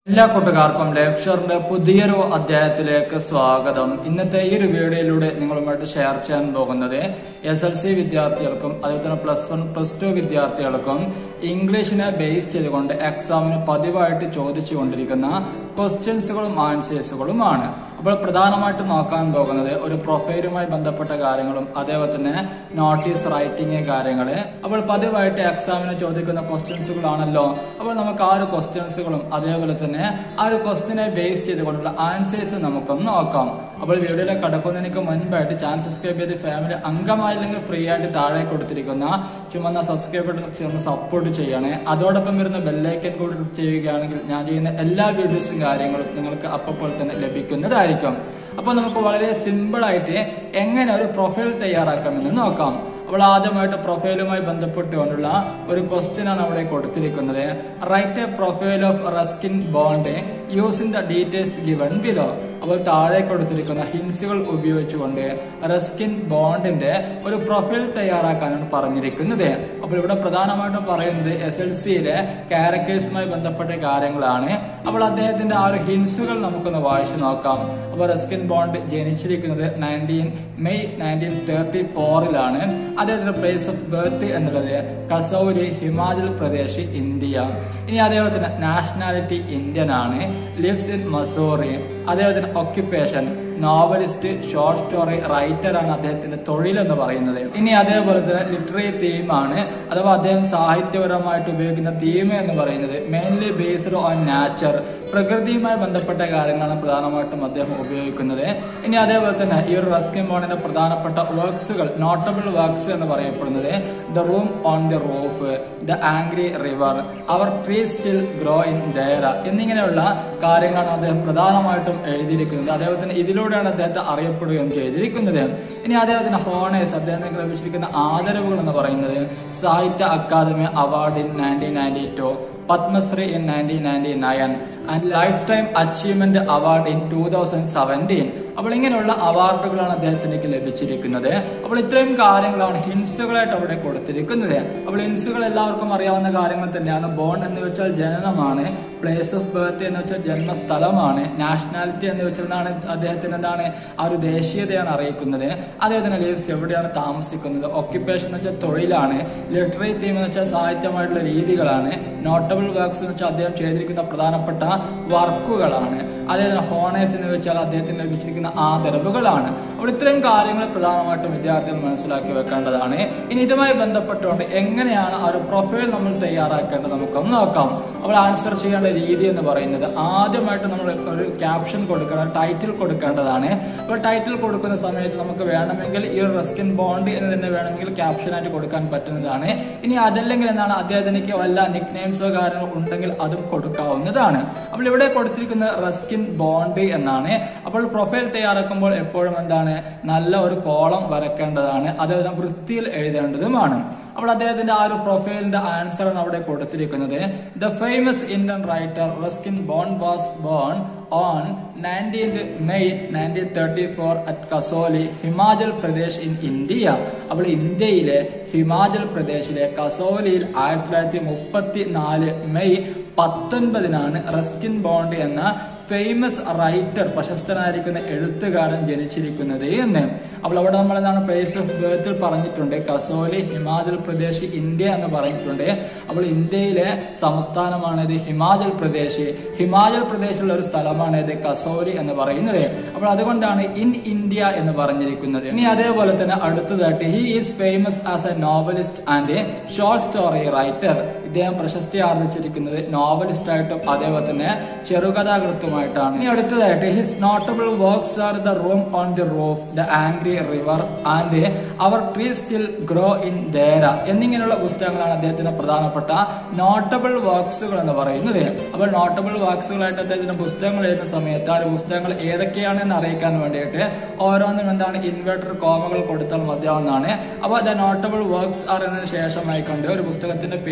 എല്ലാ കൂട്ടുകാർക്കും ലേഫ്ഷറിന്റെ പുതിയൊരു അധ്യായത്തിലേക്ക് സ്വാഗതം ഇന്നത്തെ ഈ ഒരു വീഡിയോയിലൂടെ നിങ്ങളുമായിട്ട് ഷെയർ ചെയ്യാൻ പോകുന്നത് എസ് എൽ സി വിദ്യാർത്ഥികൾക്കും അതുപോലെ തന്നെ പ്ലസ് വൺ പ്ലസ് ടു വിദ്യാർത്ഥികൾക്കും ഇംഗ്ലീഷിനെ ബേസ് ചെയ്തുകൊണ്ട് എക്സാമിന് പതിവായിട്ട് ചോദിച്ചു കൊണ്ടിരിക്കുന്ന ക്വസ്റ്റ്യൻസുകളും ആൻസേഴ്സുകളുമാണ് അപ്പോൾ പ്രധാനമായിട്ടും നോക്കാൻ പോകുന്നത് ഒരു പ്രൊഫൈലുമായി ബന്ധപ്പെട്ട കാര്യങ്ങളും അതേപോലെ തന്നെ നോട്ടീസ് റൈറ്റിംഗ് കാര്യങ്ങള് അപ്പോൾ പതിവായിട്ട് എക്സാമിന് ചോദിക്കുന്ന ക്വസ്റ്റ്യൻസുകളാണല്ലോ അപ്പോൾ നമുക്ക് ആ ഒരു ക്വസ്റ്റ്യൻസുകളും അതേപോലെ തന്നെ ആ ഒരു ക്വസ്റ്റിനെ ബേസ് ചെയ്തുകൊണ്ടുള്ള ആൻസേഴ്സ് നമുക്കൊന്ന് നോക്കാം അപ്പോൾ വീഡിയോയിലേക്ക് കടക്കുന്നതിന് മുൻപായിട്ട് ചാനൽ സബ്സ്ക്രൈബ് ചെയ്ത് ഫാമിലി അംഗമായില്ലെങ്കിൽ ഫ്രീ ആയിട്ട് താഴെ കൊടുത്തിരിക്കുന്ന ചുമന്ന സബ്സ്ക്രൈബ് ബട്ടൺ സപ്പോർട്ട് ചെയ്യണേ അതോടൊപ്പം വരുന്ന ബെല്ലൈക്കൻ കൂടി ക്ലിക്ക് ചെയ്യുകയാണെങ്കിൽ ഞാൻ ചെയ്യുന്ന എല്ലാ വീഡിയോസും കാര്യങ്ങളും നിങ്ങൾക്ക് അപ്പോൾ തന്നെ ലഭിക്കുന്നതായിരിക്കും അപ്പോൾ നമുക്ക് വളരെ സിമ്പിൾ ആയിട്ട് എങ്ങനെ ഒരു പ്രൊഫൈൽ തയ്യാറാക്കാമെന്ന് നോക്കാം അപ്പോൾ ആദ്യമായിട്ട് പ്രൊഫൈലുമായി ബന്ധപ്പെട്ടുകൊണ്ടുള്ള ഒരു ക്വസ്റ്റ്യൻ ആണ് അവിടെ കൊടുത്തിരിക്കുന്നത് write a profile of Ruskin Bond using the details given below അപ്പോൾ താഴെ കൊടുത്തിരിക്കുന്ന ഹിൻസുകൾ ഉപയോഗിച്ചുകൊണ്ട് റസ്കിൻ ബോണ്ടിന്റെ ഒരു പ്രൊഫൈൽ തയ്യാറാക്കാനാണ് പറഞ്ഞിരിക്കുന്നത് അപ്പോൾ ഇവിടെ പ്രധാനമായിട്ടും പറയുന്നത് എസ് എൽ സിയിലെ ക്യാരക്ടേഴ്സുമായി ബന്ധപ്പെട്ട കാര്യങ്ങളാണ് അപ്പോൾ അദ്ദേഹത്തിന്റെ ആ ഒരു ഹിൻസുകൾ നമുക്കൊന്ന് വായിച്ചു നോക്കാം അപ്പോൾ റസ്കിൻ ബോണ്ട് ജനിച്ചിരിക്കുന്നത് നയൻറ്റീൻ മെയ് നയൻറ്റീൻ തേർട്ടി ഫോറിലാണ് അദ്ദേഹത്തിന്റെ പ്ലേസ് ഓഫ് ബർത്ത് എന്നുള്ളത് കസൌരി ഹിമാചൽ പ്രദേശ് ഇന്ത്യ ഇനി അതേപോലെ നാഷണാലിറ്റി ഇന്ത്യൻ ആണ് ലിവ്സ് ഇൻ മസൂറി അദ്ദേഹത്തിന്റെ occupation novelist short story writer ആണ് അദ്ദേഹത്തിന്റെ തൊഴിൽ എന്ന് പറയുന്നത് ഇനി അതേപോലെ തന്നെ ലിറ്റററി തീമാണ് അഥവാ അദ്ദേഹം സാഹിത്യപരമായിട്ട് ഉപയോഗിക്കുന്ന തീം എന്ന് പറയുന്നത് മെയിൻലി ബേസ്ഡ് ഓൺ നാച്ചർ പ്രകൃതിയുമായി ബന്ധപ്പെട്ട കാര്യങ്ങളാണ് പ്രധാനമായിട്ടും അദ്ദേഹം ഉപയോഗിക്കുന്നത് ഇനി അതേപോലെ തന്നെ ഈ ഒരു റസ്കിൻ ബോണിന്റെ പ്രധാനപ്പെട്ട വർക്ക്സുകൾ നോട്ടബിൾ വർക്ക്സ് എന്ന് പറയപ്പെടുന്നത് the room on the roof the angry river our tree still grow in Dehra എന്നിങ്ങനെയുള്ള കാര്യങ്ങളാണ് അദ്ദേഹം പ്രധാനമായിട്ടും എഴുതിയിരിക്കുന്നത് അതേപോലെ തന്നെ ഇതിലൂടെയാണ് അദ്ദേഹത്തെ അറിയപ്പെടുകയും ചെയ്തിരിക്കുന്നത് ഇനി അദ്ദേഹത്തിന് ഹോണേഴ്സ് അദ്ദേഹത്തിന് ലഭിച്ചിരിക്കുന്ന ആദരവുകൾ എന്ന് പറയുന്നത് Sahitya Akademi award in nineteen ninety two Padma Shri in nineteen ninety nine and lifetime achievement award in two thousand seventeen അപ്പോൾ ഇങ്ങനെയുള്ള അവാർഡുകളാണ് അദ്ദേഹത്തിലേക്ക് ലഭിച്ചിരിക്കുന്നത് അപ്പോൾ ഇത്രയും കാര്യങ്ങളാണ് ഹിൻസുകളായിട്ട് അവിടെ കൊടുത്തിരിക്കുന്നത് അപ്പോൾ ഹിൻസുകൾ എല്ലാവർക്കും അറിയാവുന്ന കാര്യങ്ങൾ തന്നെയാണ് ബോൺ എന്ന് വെച്ചാൽ ജനനമാണ് പ്ലേസ് ഓഫ് ബർത്ത് എന്ന് വെച്ചാൽ ജന്മസ്ഥലമാണ് നാഷണാലിറ്റി എന്ന് വെച്ചാൽ അദ്ദേഹത്തിന് എന്താണ് ആ ഒരു ദേശീയതയാണ് അറിയിക്കുന്നത് അദ്ദേഹത്തിന് ലീവ്സ് എവിടെയാണ് താമസിക്കുന്നത് ഓക്യുപ്പേഷൻ എന്ന് വെച്ചാൽ തൊഴിലാണ് ലിറ്റററി തീം എന്ന് വെച്ചാൽ സാഹിത്യമായിട്ടുള്ള രീതികളാണ് നോട്ടബിൾ വർക്ക്സ് എന്ന് വെച്ചാൽ അദ്ദേഹം ചെയ്തിരിക്കുന്ന പ്രധാനപ്പെട്ട വർക്കുകളാണ് അദ്ദേഹത്തിന് ഹോണേഴ്സ് എന്ന് വെച്ചാൽ അദ്ദേഹത്തിന് ലഭിച്ചിരിക്കുന്ന ആദരവുകളാണ് അപ്പോൾ ഇത്രയും കാര്യങ്ങൾ പ്രധാനമായിട്ടും വിദ്യാർത്ഥികൾ മനസ്സിലാക്കി വെക്കേണ്ടതാണ് ഇനി ഇതുമായി ബന്ധപ്പെട്ടുകൊണ്ട് എങ്ങനെയാണ് ആ ഒരു പ്രൊഫൈൽ നമ്മൾ തയ്യാറാക്കേണ്ടത് നമുക്കൊന്ന് നോക്കാം അപ്പോൾ ആൻസർ ചെയ്യേണ്ട രീതി എന്ന് പറയുന്നത് ആദ്യമായിട്ട് നമ്മൾ ഒരു ക്യാപ്ഷൻ കൊടുക്കണം ടൈറ്റിൽ കൊടുക്കേണ്ടതാണ് അപ്പോൾ ടൈറ്റിൽ കൊടുക്കുന്ന സമയത്ത് നമുക്ക് വേണമെങ്കിൽ ഈ ഒരു റസ്കിൻ ബോണ്ട് എന്ന് തന്നെ വേണമെങ്കിൽ ക്യാപ്ഷനായിട്ട് കൊടുക്കാൻ പറ്റുന്നതാണ് ഇനി അതല്ലെങ്കിൽ എന്താണ് അദ്ദേഹത്തിനേക്ക് വല്ല നിക് നെയിംസോ കാര്യങ്ങളോ ഉണ്ടെങ്കിൽ അതും കൊടുക്കാവുന്നതാണ് അപ്പോൾ ഇവിടെ കൊടുത്തിരിക്കുന്ന റസ്കിൻ ബോണ്ട് എന്നാണ് അപ്പോൾ പ്രൊഫൈൽ തയ്യാറാക്കുമ്പോൾ എപ്പോഴും എന്താണ് നല്ല ഒരു കോളം വരക്കേണ്ടതാണ് അതേപോലെ വൃത്തിയിൽ എഴുതേണ്ടതുമാണ് അപ്പോൾ അദ്ദേഹത്തിന്റെ ആ ഒരു പ്രൊഫൈലിന്റെ ആൻസർ ആണ് അവിടെ കൊടുത്തിരിക്കുന്നത് the famous Indian writer Ruskin Bond was born on nineteenth May nineteen thirty four at Kasauli Himachal Pradesh in India അപ്പോൾ ഇന്ത്യയിലെ ഹിമാചൽ പ്രദേശിലെ കസോലിയിൽ ആയിരത്തി തൊള്ളായിരത്തി മുപ്പത്തി നാല് മെയ് പത്തൊൻപതിനാണ് റസ്കിൻ ബോണ്ട് എന്ന ഫേമസ് റൈറ്റർ പ്രശസ്തനായിരിക്കുന്ന എഴുത്തുകാരൻ ജനിച്ചിരിക്കുന്നത് എന്ന് അപ്പോൾ അവിടെ നമ്മൾ എന്താണ് പ്ലേസ് ഓഫ് ബർത്തിൽ പറഞ്ഞിട്ടുണ്ട് കസോലി ഹിമാചൽ പ്രദേശ് ഇന്ത്യ എന്ന് പറഞ്ഞിട്ടുണ്ട് അപ്പോൾ ഇന്ത്യയിലെ സംസ്ഥാനമാണ് ഇത് ഹിമാചൽ പ്രദേശ് ഹിമാചൽ പ്രദേശിലുള്ള ഒരു സ്ഥലമാണ് ഇത് കസോലി എന്ന് പറയുന്നത് അപ്പോൾ അതുകൊണ്ടാണ് ഇൻ ഇന്ത്യ എന്ന് പറഞ്ഞിരിക്കുന്നത് ഇനി അതേപോലെ തന്നെ അടുത്തതായിട്ട് he is famous as a novelist and short story writer ഇദ്ദേഹം പ്രശസ്തി ആർജിച്ചിരിക്കുന്നത് നോവലിസ്റ്റ് ആയിട്ടും അതേപോലെ തന്നെ ചെറുകഥാകൃത്തുമായിട്ടാണ് ഇനി അടുത്തതായിട്ട് his notable works are the room on the roof the angry river and our tree still grow in Dehra എന്നിങ്ങനെയുള്ള പുസ്തകങ്ങളാണ് അദ്ദേഹത്തിന്റെ പ്രധാനപ്പെട്ട നോട്ടബിൾ വർക്ക്സുകൾ എന്ന് പറയുന്നത് അപ്പോൾ നോട്ടബിൾ വർക്ക്സുകളായിട്ട് അദ്ദേഹത്തിന്റെ പുസ്തകങ്ങൾ എഴുതുന്ന സമയത്ത് ആ ഒരു പുസ്തകങ്ങൾ ഏതൊക്കെയാണെന്ന് അറിയിക്കാൻ വേണ്ടിയിട്ട് ഓരോന്നും എന്താണ് ഇൻവെർട്ടർ കോമകൾ കൊടുത്താൽ മതിയാവുന്നതാണ് അപ്പോൾ ദ നോട്ടബിൾ വർക്ക്സ് ആർ എന്നതിന് ശേഷമായി കൊണ്ട് ഒരു പുസ്തകത്തിന്റെ പേര് എഴുതുക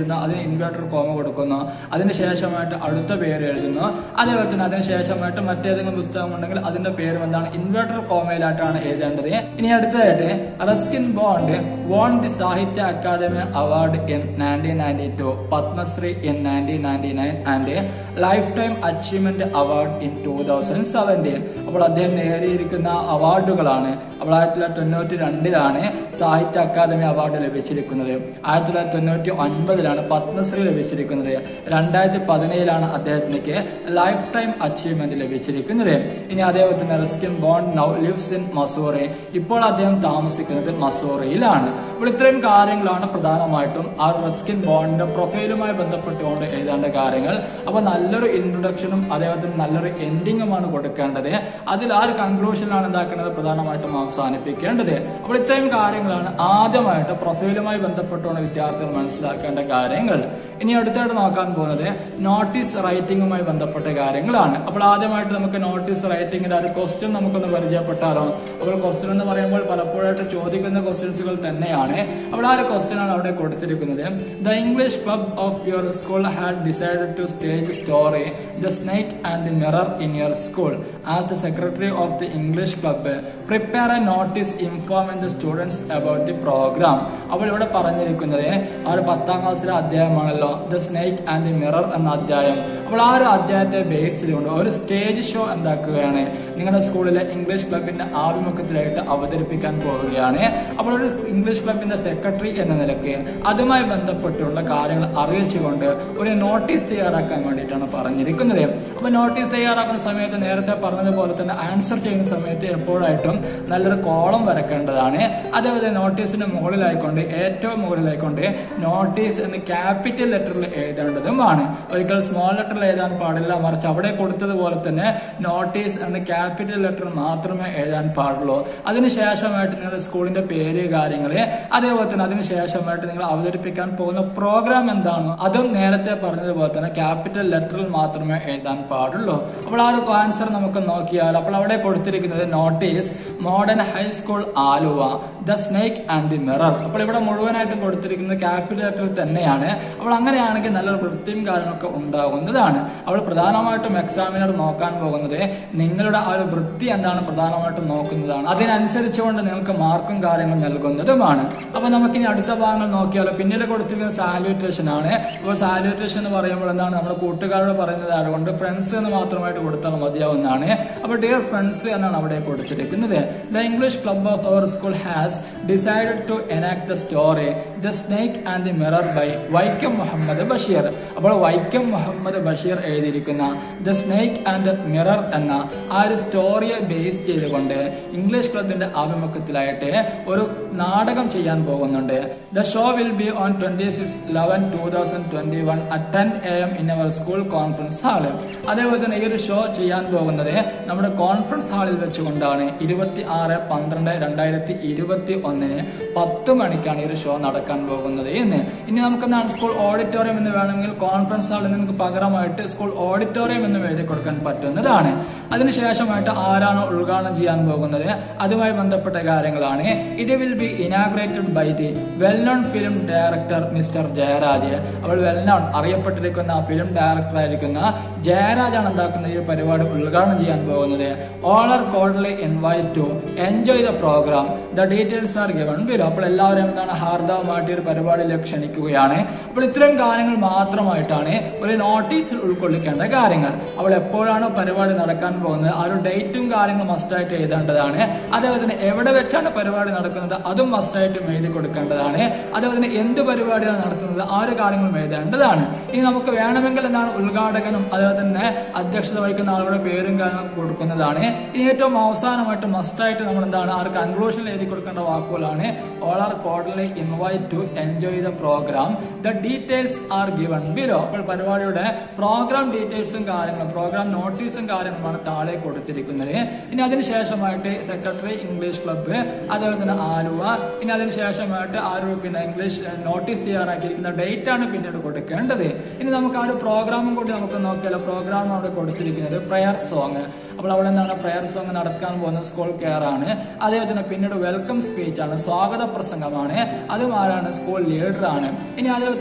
എഴുതുന്നു അതിന് ഇൻവേർട്ടർ കോമ കൊടുക്കുന്നു അതിന് ശേഷമായിട്ട് അടുത്ത പേര് എഴുതുന്നു അതേപോലെ തന്നെ അതിന് ശേഷമായിട്ട് മറ്റേതെങ്കിലും പുസ്തകം ഉണ്ടെങ്കിൽ അതിന്റെ പേരും എന്താണ് ഇൻവേർട്ടർ കോമയിലായിട്ടാണ് എഴുതേണ്ടത് ഇനി അടുത്തതായിട്ട് Ruskin Bond won the Sahitya Akademi award in nineteen ninety two Padma Shri in nineteen ninety nine and lifetime achievement award in two thousand seventeen അപ്പോൾ അദ്ദേഹം നേടിയിരിക്കുന്ന അവാർഡുകളാണ് അപ്പോൾ ആയിരത്തി തൊള്ളായിരത്തി തൊണ്ണൂറ്റി രണ്ടിലാണ് സാഹിത്യ അക്കാദമി അവാർഡ് ലഭിച്ചിരിക്കുന്നത് ആയിരത്തി തൊള്ളായിരത്തി തൊണ്ണൂറ്റി ഒൻപതിലാണ് പത്മശ്രീ ലഭിച്ചിരിക്കുന്നത് രണ്ടായിരത്തി പതിനേഴിലാണ് അദ്ദേഹത്തിലേക്ക് ലൈഫ് ടൈം അച്ചീവ്മെന്റ് ലഭിച്ചിരിക്കുന്നത് ഇനി അതേപോലെ തന്നെ Ruskin Bond now lives in Mussoorie ഇപ്പോൾ അദ്ദേഹം താമസിക്കുന്നത് മസൂറിയിലാണ് അപ്പോൾ ഇത്രയും കാര്യങ്ങളാണ് പ്രധാനമായിട്ടും ആ റസ്കിൻ ബോണ്ടിന്റെ പ്രൊഫൈലുമായി ബന്ധപ്പെട്ടുകൊണ്ട് എഴുതേണ്ട കാര്യങ്ങൾ അപ്പൊ നല്ലൊരു ഇൻട്രൊഡക്ഷനും അതേപോലെ തന്നെ നല്ലൊരു എൻഡിങ്ങുമാണ് കൊടുക്കേണ്ടത് അതിൽ ആ ഒരു കൺക്ലൂഷനിലാണ് എന്താക്കേണ്ടത് പ്രധാനമായിട്ടും അവസാനിപ്പിക്കേണ്ടത് അപ്പോൾ ഇത്രയും കാര്യങ്ങളാണ് ആദ്യമായിട്ട് പ്രൊഫൈലുമായി ബന്ധപ്പെട്ടുകൊണ്ട് വിദ്യാർത്ഥികൾ മനസ്സിലാക്കേണ്ട കാര്യങ്ങൾ ഇനി അടുത്തായിട്ട് നോക്കാൻ പോകുന്നത് നോട്ടീസ് റൈറ്റിംഗുമായി ബന്ധപ്പെട്ട കാര്യങ്ങളാണ് അപ്പോൾ ആദ്യമായിട്ട് നമുക്ക് നോട്ടീസ് റൈറ്റിംഗിന്റെ ഒരു ക്വസ്റ്റ്യൻ നമുക്കൊന്ന് പരിചയപ്പെട്ടാലോ അപ്പോൾ ക്വസ്റ്റ്യൻ എന്ന് പറയുമ്പോൾ പലപ്പോഴായിട്ട് ചോദിക്കുന്ന ക്വസ്റ്റ്യൻസുകൾ തന്നെയാണ് അപ്പോൾ ആ ഒരു ക്വസ്റ്റ്യൻ ആണ് അവിടെ കൊടുത്തിരിക്കുന്നത് the English club of your school had decided to stage story the snake and mirror in your school as the secretary of the English club prepare a notice informing the students about the programme അപ്പോൾ ഇവിടെ പറഞ്ഞിരിക്കുന്നത് ആ ഒരു പത്താം ക്ലാസ്സിലെ അധ്യായമാണല്ലോ the snake and the mirror എന്ന അധ്യായം അപ്പോൾ ആ ഒരു അധ്യായത്തെ ബേസ് ചെയ്തുകൊണ്ട് ഒരു സ്റ്റേജ് ഷോ എന്താക്കുകയാണ് നിങ്ങളുടെ സ്കൂളിലെ ഇംഗ്ലീഷ് ക്ലബിന്റെ ആഭിമുഖ്യത്തിലായിട്ട് അവതരിപ്പിക്കാൻ പോവുകയാണ് അപ്പോൾ ഒരു ഇംഗ്ലീഷ് ക്ലബിന്റെ സെക്രട്ടറി എന്ന നിലയ്ക്ക് അതുമായി ബന്ധപ്പെട്ടുള്ള കാര്യങ്ങൾ അറിയിച്ചുകൊണ്ട് ഒരു നോട്ടീസ് തയ്യാറാക്കാൻ വേണ്ടിയിട്ടാണ് പറഞ്ഞിരിക്കുന്നത് അപ്പൊ നോട്ടീസ് തയ്യാറാക്കുന്ന സമയത്ത് നേരത്തെ പറഞ്ഞതുപോലെ തന്നെ ആൻസർ ചെയ്യുന്ന സമയത്ത് എപ്പോഴായിട്ടും നല്ലൊരു കോളം വരക്കേണ്ടതാണ് അതേപോലെ നോട്ടീസിന്റെ മുകളിലായിക്കൊണ്ട് ഏറ്റവും മുകളിലായിക്കൊണ്ട് നോട്ടീസ് എന്ന് ക്യാപിറ്റൽ ലെറ്ററിൽ എഴുതേണ്ടതുമാണ് ഒരിക്കൽ സ്മോൾ ലെറ്ററിൽ എഴുതാൻ പാടില്ല മറിച്ച് അവിടെ കൊടുത്തതുപോലെ തന്നെ നോട്ടീസ് എന്ന് ക്യാപിറ്റൽ ലെറ്റർ മാത്രമേ എഴുതാൻ പാടുള്ളൂ അതിനുശേഷമായിട്ട് നിങ്ങളുടെ സ്കൂളിന്റെ പേര് കാര്യങ്ങള് അതേപോലെ തന്നെ അതിനുശേഷമായിട്ട് നിങ്ങൾ അവതരിപ്പിക്കാൻ പോകുന്ന പ്രോഗ്രാം എന്താണോ അതും നേരത്തെ പറഞ്ഞതുപോലെ തന്നെ ക്യാപിറ്റൽ ലെറ്ററിൽ മാത്രമേ എഴുതാൻ പാടുള്ളൂ അപ്പോൾ ആ ഒരു ആൻസർ നമുക്ക് നോക്കിയാൽ അപ്പോൾ അവിടെ കൊടുത്തിരിക്കുന്നത് notice modern high school Aluva the snake and the mirror അപ്പോൾ ഇവിടെ മുഴുവനായിട്ടും കൊടുത്തിരിക്കുന്നത് ക്യാപിറ്റൽ ലെറ്ററിൽ തന്നെയാണ് അപ്പോൾ അങ്ങനെയാണെങ്കിൽ നല്ലൊരു വൃത്തിയും കാര്യങ്ങളൊക്കെ ഉണ്ടാകുന്നതാണ് അപ്പോൾ പ്രധാനമായിട്ടും എക്സാമിനർ നോക്കാൻ പോകുന്നത് നിങ്ങളുടെ ആ ഒരു വൃത്തി എന്താണ് പ്രധാനമായിട്ടും നോക്കുന്നതാണ് അതിനനുസരിച്ചുകൊണ്ട് നിങ്ങൾക്ക് മാർക്കും കാര്യങ്ങളും നൽകുന്നതുമാണ് അപ്പൊ നമുക്കിനി അടുത്ത ഭാഗങ്ങൾ നോക്കിയാലോ പിന്നീട് കൊടുത്തിരിക്കുന്ന സാല്യൂട്ടേഷൻ ആണ് അപ്പോൾ സാല്യൂട്ടേഷൻ എന്ന് പറയുമ്പോൾ എന്താണ് നമ്മുടെ കൂട്ടുകാരോട് പറയുന്നത് അതുകൊണ്ട് ഫ്രണ്ട്സ് എന്ന് മാത്രമായിട്ട് കൊടുത്താൽ മതിയാവുന്നതാണ് അപ്പോൾ ഡിയർ ഫ്രണ്ട്സ് എന്നാണ് അവിടെ കൊടുത്തിരിക്കുന്നത് the English club of our school has decided to enact the story the snake and the mirror by Vaikom Muhammad Basheer അപ്പോൾ വൈക്കം മുഹമ്മദ് ബഷീർ എഴുതിയിരിക്കുന്ന ദ സ്നേക്ക് ആൻഡ് മിറർ എന്ന ആ ഒരു സ്റ്റോറിയെ ബേസ് ചെയ്തുകൊണ്ട് ഇംഗ്ലീഷ് ക്ലബിന്റെ ആഭിമുഖ്യത്തിലായിട്ട് ഒരു നാടകം ചെയ്യാൻ പോകുന്നുണ്ട് the show will be on twenty six eleven two thousand twenty one at ten A M in our school conference hall അതേപോലെ തന്നെ ഈ ഒരു ഷോ ചെയ്യാൻ പോകുന്നത് നമ്മുടെ കോൺഫറൻസ് ഹാളിൽ വെച്ചുകൊണ്ടാണ് ഇരുപത്തി ആറ് പന്ത്രണ്ട് രണ്ടായിരത്തി ഇരുപത്തി ഒന്നിന് പത്ത് മണിക്കാണ് ഈ ഒരു ഷോ നടക്കാൻ പോകുന്നത് എന്ന് ഇനി നമുക്ക് എന്താണ് സ്കൂൾ ഓഡിറ്റോറിയം എന്ന് വേണമെങ്കിൽ കോൺഫറൻസ് ഹാളിൽ നിങ്ങൾക്ക് പകരമായിട്ട് സ്കൂൾ ഓഡിറ്റോറിയം എന്ന് എഴുതി കൊടുക്കാൻ പറ്റുന്നതാണ് അതിനുശേഷമായിട്ട് ആരാണ് ഉദ്ഘാടനം ചെയ്യാൻ പോകുന്നത് അതുമായി ബന്ധപ്പെട്ട കാര്യങ്ങളാണ് it will be inaugurated by the well known film director mister Jayaraj അവൾ വെൽ നോൺ അറിയപ്പെട്ടിരിക്കുന്ന ഫിലിം ഡയറക്ടർ ആയിരിക്കുന്ന ജയരാജാണ് എന്താക്കുന്ന ഈ പരിപാടി ഉദ്ഘാടനം ചെയ്യാൻ പോകുന്നത് all are cordially invited to enjoy the programme the details are given below അപ്പോൾ എല്ലാവരും എന്താണ് ഹാർദവമായിട്ട് ഈ ഒരു പരിപാടിയിലേക്ക് ക്ഷണിക്കുകയാണ് അപ്പോൾ ഇത്രയും കാര്യങ്ങൾ മാത്രമായിട്ടാണ് ഒരു നോട്ടീസിൽ ഉൾക്കൊള്ളിക്കേണ്ട കാര്യങ്ങൾ അപ്പോൾ എപ്പോഴാണ് പരിപാടി നടക്കാൻ പോകുന്നത് ആ ഒരു ഡേറ്റും കാര്യങ്ങളും മസ്റ്റായിട്ട് എഴുതേണ്ടതാണ് അതേപോലെ തന്നെ എവിടെ വെച്ചാണ് പരിപാടി നടക്കുന്നത് അതും മസ്റ്റായിട്ടും എഴുതി കൊടുക്കേണ്ടതാണ് അതേപോലെ തന്നെ എന്ത് പരിപാടിയാണ് നടത്തുന്നത് ആ ഒരു കാര്യങ്ങളും എഴുതേണ്ടതാണ് ഇനി നമുക്ക് വേണമെങ്കിൽ എന്താണ് ഉദ്ഘാടകനും അതേപോലെ തന്നെ അധ്യക്ഷത വഹിക്കുന്ന ആളുടെ പേരും കാര്യങ്ങളും കൊടുക്കുന്നതാണ് ഇനി ഏറ്റവും അവസാനമായിട്ട് മസ്റ്റായിട്ട് നമ്മൾ എന്താണ് ആ ഒരു കൺക്ലൂഷനിൽ എഴുതി കൊടുക്കേണ്ട വാക്കുകളാണ് all are cordially invited to enjoy the programme the details are given below അപ്പോൾ പരിപാടിയുടെ പ്രോഗ്രാം ഡീറ്റെയിൽസും കാര്യങ്ങളും പ്രോഗ്രാം നോട്ടീസും കാര്യങ്ങളുമാണ് താഴെ കൊടുത്തിരിക്കുന്നത് ഇനി അതിനുശേഷമായിട്ട് സെക്രട്ടറി ഇംഗ്ലീഷ് ക്ലബ്ബ് അതേപോലെ തന്നെ ആലുവ ഇനി അതിനുശേഷമായിട്ട് ആ ഒരു പിന്നെ ഇംഗ്ലീഷ് നോട്ടീസ് തയ്യാറാക്കിയിരിക്കുന്ന ഡേറ്റ് ആണ് പിന്നീട് കൊടുക്കേണ്ടത് ഇനി നമുക്ക് ആ ഒരു പ്രോഗ്രാമും കൂടി നമുക്ക് നോക്കിയാലോ പ്രോഗ്രാം അവിടെ കൊടുത്തിരിക്കുന്നത് പ്രയർ സോങ് അപ്പോൾ അവിടെ എന്താണ് പ്രയർ സോങ് നടക്കാൻ പോകുന്ന സ്കൂൾ കെയർ ആണ് അതേപോലെ തന്നെ പിന്നീട് വെൽക്കം സ്പീച്ച് ആണ് സ്വാഗത പ്രസംഗമാണ് അതും ആരാണ് സ്കൂൾ ലീഡർ ആണ് ഇനി അതേപോലെ തന്നെ പ്രസിഡന്റ്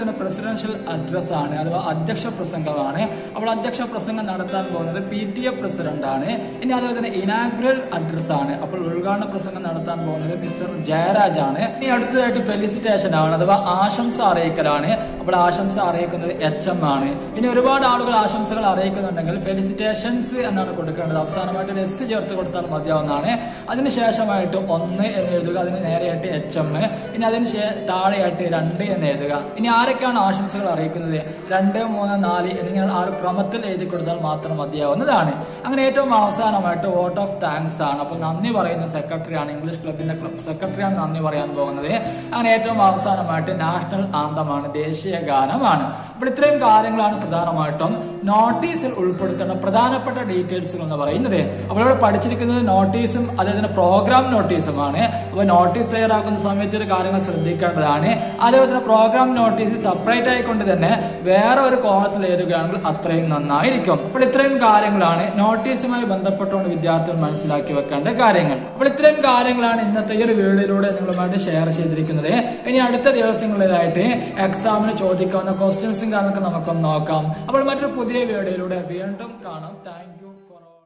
പ്രസിഡൻഷ്യൽ അഡ്രസ് ആണ് അഥവാ അധ്യക്ഷ പ്രസംഗമാണ് അപ്പോൾ അധ്യക്ഷ പ്രസംഗം നടത്താൻ പോകുന്നത് പി ടി എ പ്രസിഡന്റ് ആണ് ഇനി അതുപോലെ തന്നെ ഇനാഗ്രൽ അഡ്രസ് ആണ് അപ്പോൾ ഉദ്ഘാടന പ്രസംഗം നടത്താൻ പോകുന്നത് മിസ്റ്റർ ജയരാജ് ആണ് ഇനി അടുത്തതായിട്ട് ഫെലിസിറ്റേഷൻ ആണ് അഥവാ ആശംസ അറിയിക്കലാണ് അപ്പോൾ ആശംസ അറിയിക്കുന്നത് എച്ച് എം ആണ് ഇനി ഒരുപാട് ആളുകൾ ആശംസകൾ അറിയിക്കുന്നുണ്ടെങ്കിൽ ഫെലിസിറ്റേഷൻസ് എന്നാണ് കൊടുക്കേണ്ടത് അവസാനമായിട്ട് ഒരു എസ് ചേർത്ത് കൊടുത്താൽ മതിയാവുന്നതാണ് അതിനുശേഷമായിട്ട് ഒന്ന് എന്ന് എഴുതുക അതിന് നേരെയായിട്ട് എച്ച് എം ഇനി അതിന് ശേ- താഴെയായിട്ട് രണ്ട് എന്ന് എഴുതുക ഇനി ആരൊക്കെയാണ് ആശംസകൾ അറിയിക്കുന്നത് രണ്ട് മൂന്ന് നാല് എന്നിങ്ങനെ ആ ഒരു ക്രമത്തിൽ എഴുതി കൊടുത്താൽ മാത്രം മതിയാവുന്നതാണ് അങ്ങനെ ഏറ്റവും അവസാനമായിട്ട് വോട്ട് ഓഫ് താങ്ക്സ് ആണ് അപ്പോൾ നന്ദി പറയുന്ന സെക്രട്ടറി ആണ് ഇംഗ്ലീഷ് ക്ലബിന്റെ ക്ലബ് സെക്രട്ടറി ആണ് നന്ദി പറയാൻ പോകുന്നത് അങ്ങനെ ഏറ്റവും അവസാനമായിട്ട് നാഷണൽ ആന്തമാണ് ദേശീയ ഗാനമാണ് അപ്പോൾ ഇത്രയും കാര്യങ്ങളാണ് പ്രധാനമായിട്ടും നോട്ടീസിൽ ഉൾപ്പെടുത്തേണ്ട പ്രധാനപ്പെട്ട ഡീറ്റെയിൽസുകൾ എന്ന് പറയുന്നത് അപ്പോൾ ഇവിടെ പഠിച്ചിരിക്കുന്നത് നോട്ടീസും അതേ തന്നെ പ്രോഗ്രാം നോട്ടീസുമാണ് അപ്പോൾ നോട്ടീസ് തയ്യാറാക്കുന്ന സമയത്ത് ഒരു കാര്യങ്ങൾ ശ്രദ്ധിക്കേണ്ടതാണ് അതേപോലെ തന്നെ പ്രോഗ്രാം നോട്ടീസ് സെപ്പറേറ്റ് ആയിക്കൊണ്ട് തന്നെ വേറെ ഒരു കോളത്തിൽ എഴുതുകയാണെങ്കിൽ അത്രയും നന്നായിരിക്കും അപ്പോൾ ഇത്രയും കാര്യങ്ങളാണ് നോട്ടീസുമായി ബന്ധപ്പെട്ടുകൊണ്ട് വിദ്യാർത്ഥികൾ മനസ്സിലാക്കി വെക്കേണ്ട കാര്യങ്ങൾ അപ്പോൾ ഇത്രയും കാര്യങ്ങളാണ് ഇന്നത്തെ ഈ ഒരു വീഡിയോയിലൂടെ നിങ്ങളുമായിട്ട് ഷെയർ ചെയ്തിരിക്കുന്നത് ഇനി അടുത്ത ദിവസങ്ങളിലായിട്ട് എക്സാമിന് ചോദിക്കാവുന്ന ക്വസ്റ്റ്യൻസും കാര്യങ്ങളൊക്കെ നമുക്ക് നോക്കാം അപ്പോൾ മറ്റൊരു പുതിയ വീഡിയോയിലൂടെ വീണ്ടും കാണാം താങ്ക് യു ഫോർ